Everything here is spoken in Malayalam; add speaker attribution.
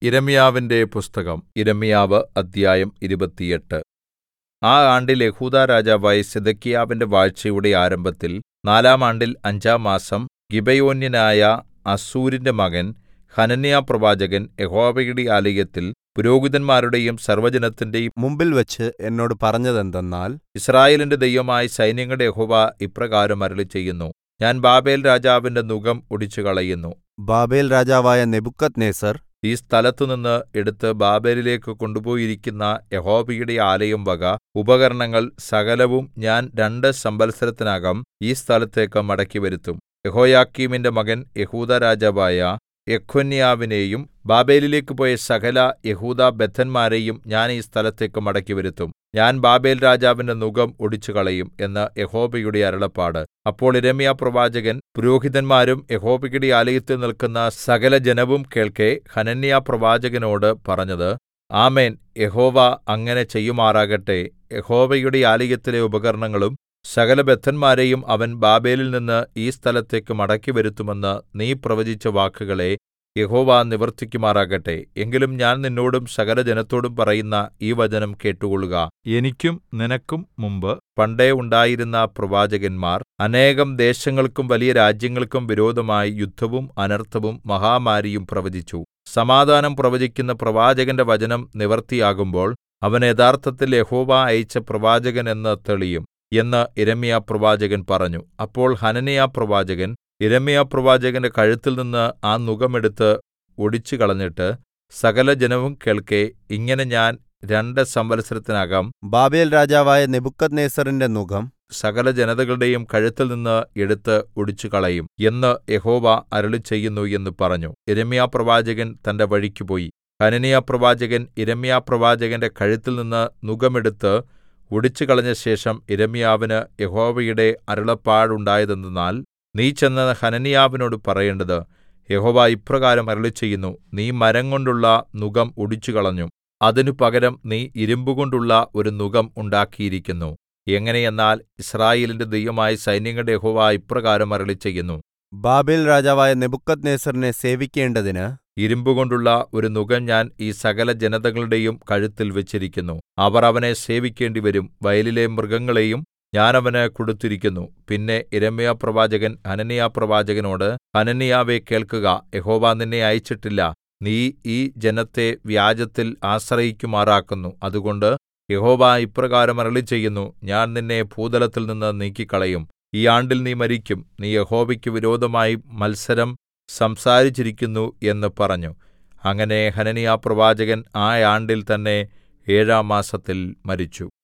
Speaker 1: യിരെമ്യാവിന്റെ പുസ്തകം യിരെമ്യാവ് അദ്ധ്യായം ഇരുപത്തിയെട്ട് ആ ആണ്ടിൽ യെഹൂദാ രാജാവായ സിദെക്കീയാവിന്റെ വാഴ്ചയുടെ ആരംഭത്തിൽ നാലാം ആണ്ടിൽ അഞ്ചാം മാസം ഗിബെയോന്യനായ അസ്സൂരിന്റെ മകൻ ഹനന്യാപ്രവാചകൻ യഹോവയുടെ ആലയത്തിൽ പുരോഹിതന്മാരുടെയും സർവ്വജനത്തിന്റെയും
Speaker 2: മുമ്പിൽവച്ച് എന്നോട് പറഞ്ഞതെന്തെന്നാൽ
Speaker 1: യിസ്രായേലിന്റെ ദൈവമായ സൈന്യങ്ങളുടെ യഹോവ ഇപ്രകാരം അരുളിച്ചെയ്യുന്നു ഞാൻ ബാബേൽ രാജാവിന്റെ നുകം ഒടിച്ചുകളയുന്നു
Speaker 2: ബാബേൽ രാജാവായ നെബൂഖദ്നേസർ
Speaker 1: ഈ സ്ഥലത്തുനിന്ന് എടുത്ത് ബാബേലിലേക്ക് കൊണ്ടുപോയിരിക്കുന്ന യഹോവയുടെ ആലയം വക ഉപകരണങ്ങൾ സകലവും ഞാൻ രണ്ട് സംവത്സരത്തിനകം ഈ സ്ഥലത്തേക്ക് മടക്കിവരുത്തും യെഹോയാക്കീമിന്റെ മകൻ യെഹൂദാ രാജാവായ യെഖൊന്യാവിനെയും ബാബേലിലേക്ക് പോയ സകല യെഹൂദാബദ്ധന്മാരെയും ഞാൻ ഈ സ്ഥലത്തേക്ക് മടക്കിവരുത്തും ഞാൻ ബാബേൽ രാജാവിന്റെ നുകം ഒടിച്ചുകളയും എന്ന് യഹോവയുടെ അരുളപ്പാട് അപ്പോൾ യിരെമ്യാപ്രവാചകൻ പുരോഹിതന്മാരും യഹോവയുടെ ആലയത്തിൽ നിൽക്കുന്ന സകല ജനവും കേൾക്കെ ഹനന്യാപ്രവാചകനോട് പറഞ്ഞത് ആമേൻ യഹോവ അങ്ങനെ ചെയ്യുമാറാകട്ടെ യഹോവയുടെ ആലയത്തിലെ ഉപകരണങ്ങളും സകലബദ്ധന്മാരെയും അവൻ ബാബേലിൽ നിന്ന് ഈ സ്ഥലത്തേക്ക് മടക്കിവരുത്തുമെന്ന് നീ പ്രവചിച്ച വാക്കുകളെ യഹോവ നിവർത്തിക്കുമാറാകട്ടെ എങ്കിലും ഞാൻ നിന്നോടും സകലജനത്തോടും പറയുന്ന ഈ വചനം കേട്ടുകൊള്ളുക എനിക്കും നിനക്കും മുമ്പ് പണ്ടേ ഉണ്ടായിരുന്ന പ്രവാചകന്മാർ അനേകം ദേശങ്ങൾക്കും വലിയ രാജ്യങ്ങൾക്കും വിരോധമായി യുദ്ധവും അനർത്ഥവും മഹാമാരിയും പ്രവചിച്ചു സമാധാനം പ്രവചിക്കുന്ന പ്രവാചകന്റെ വചനം നിവൃത്തിയാകുമ്പോൾ അവൻ യഥാർത്ഥത്തിൽ യഹോവ അയച്ച പ്രവാചകൻ എന്ന് തെളിയും എന്ന് യിരെമ്യാപ്രവാചകൻ പറഞ്ഞു അപ്പോൾ ഹനന്യാപ്രവാചകൻ യിരെമ്യാപ്രവാചകന്റെ കഴുത്തിൽനിന്ന് ആ നുകം എടുത്ത് ഒടിച്ചുകളഞ്ഞിട്ട് സകലജനവും കേൾക്കെ ഇങ്ങനെ ഞാൻ രണ്ട് സംവത്സരത്തിനകം
Speaker 2: ബാബേൽ രാജാവായ നെബൂഖദ്നേസറിന്റെ നുകം
Speaker 1: സകല ജനതകളുടെയും കഴുത്തിൽനിന്ന് എടുത്ത് ഒടിച്ചുകളയും എന്ന് യഹോവ അരുളിച്ചെയ്യുന്നു എന്ന് പറഞ്ഞു യിരെമ്യാപ്രവാചകൻ തന്റെ വഴിക്ക് പോയി ഹനന്യാപ്രവാചകൻ യിരെമ്യാപ്രവാചകന്റെ കഴുത്തിൽനിന്ന് നുകമെടുത്ത് ഒടിച്ചുകളഞ്ഞ ശേഷം യിരെമ്യാവിന് യഹോവയുടെ അരുളപ്പാടുണ്ടായതെന്തെന്നാൽ നീ ചെന്ന് ഹനന്യാവിനോട് പറയേണ്ടത് യഹോവ ഇപ്രകാരം അരുളിച്ചെയ്യുന്നു നീ മരംകൊണ്ടുള്ള നുകം ഒടിച്ചുകളഞ്ഞു അതിനു പകരം നീ ഇരിമ്പുകൊണ്ടുള്ള ഒരു നുകം ഉണ്ടാക്കിയിരിക്കുന്നു എങ്ങനെയെന്നാൽ യിസ്രായേലിന്റെ ദൈവമായ സൈന്യങ്ങളുടെ യഹോവ ഇപ്രകാരം അരുളിച്ചെയ്യുന്നു
Speaker 2: ബാബേൽ രാജാവായ നെബൂഖദ്നേസറിനെ സേവിക്കേണ്ടതിന്
Speaker 1: ഇരിമ്പുകൊണ്ടുള്ള ഒരു നുകം ഞാൻ ഈ സകല ജനതകളുടെയും കഴുത്തിൽ വെച്ചിരിക്കുന്നു അവർ അവനെ സേവിക്കേണ്ടിവരും വയലിലെ മൃഗങ്ങളെയും ഞാൻ അവന് കൊടുത്തിരിക്കുന്നു പിന്നെ യിരെമ്യാപ്രവാചകൻ ഹനന്യാപ്രവാചകനോട് ഹനന്യാവേ കേൾക്കുക യഹോവ നിന്നെ അയച്ചിട്ടില്ല നീ ഈ ജനത്തെ വ്യാജത്തിൽ ആശ്രയിക്കുമാറാക്കുന്നു അതുകൊണ്ട് യഹോവ ഇപ്രകാരം അരുളിച്ചെയ്യുന്നു ഞാൻ നിന്നെ ഭൂതലത്തിൽ നിന്ന് നീക്കിക്കളയും ഈ ആണ്ടിൽ നീ മരിക്കും നീ യഹോവയ്ക്ക് വിരോധമായി മത്സരം സംസാരിച്ചിരിക്കുന്നു എന്ന് പറഞ്ഞു അങ്ങനെ ഹനന്യാപ്രവാചകൻ ആ ആണ്ടിൽ തന്നെ ഏഴാം മാസത്തിൽ മരിച്ചു